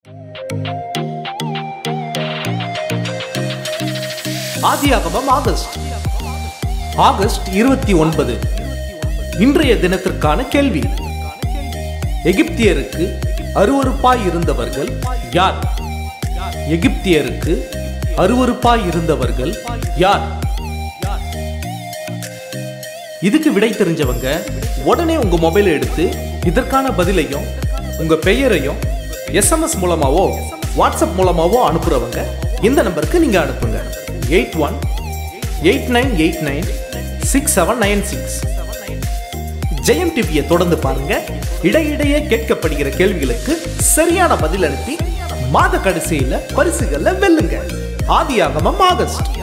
ஆதியாகமம் August August இருபத்தி ஒன்பது இன்றைய தினத்திற்கான கேள்வி எகிப்தியருக்கு அருவருப்பாய் இருந்தவர்கள் யார் எகிப்தியருக்கு அருவருப்பாய் இருந்தவர்கள் யார் இதுக்கு விடை தெரிஞ்சவங்க உடனே உங்க மொபைலை எடுத்து இதற்கான பதிலையும் உங்க பெயரையும் எஸ்எம்எஸ் மூலமாவோ வாட்ஸ்அப் மூலமாவோ அனுப்புறவங்க இந்த நம்பருக்கு நீங்க அனுப்புங்க eight one eight nine eight nine six seven nine six Jayam டிவியை தொடர்ந்து பாருங்க இடையிடையே கேட்கப்படுகிற கேள்விகளுக்கு சரியான பதில் அனுப்பி மாத கடைசியில பரிசுகளை வெல்லுங்க ஆதியாகமம் ஆகஸ்ட்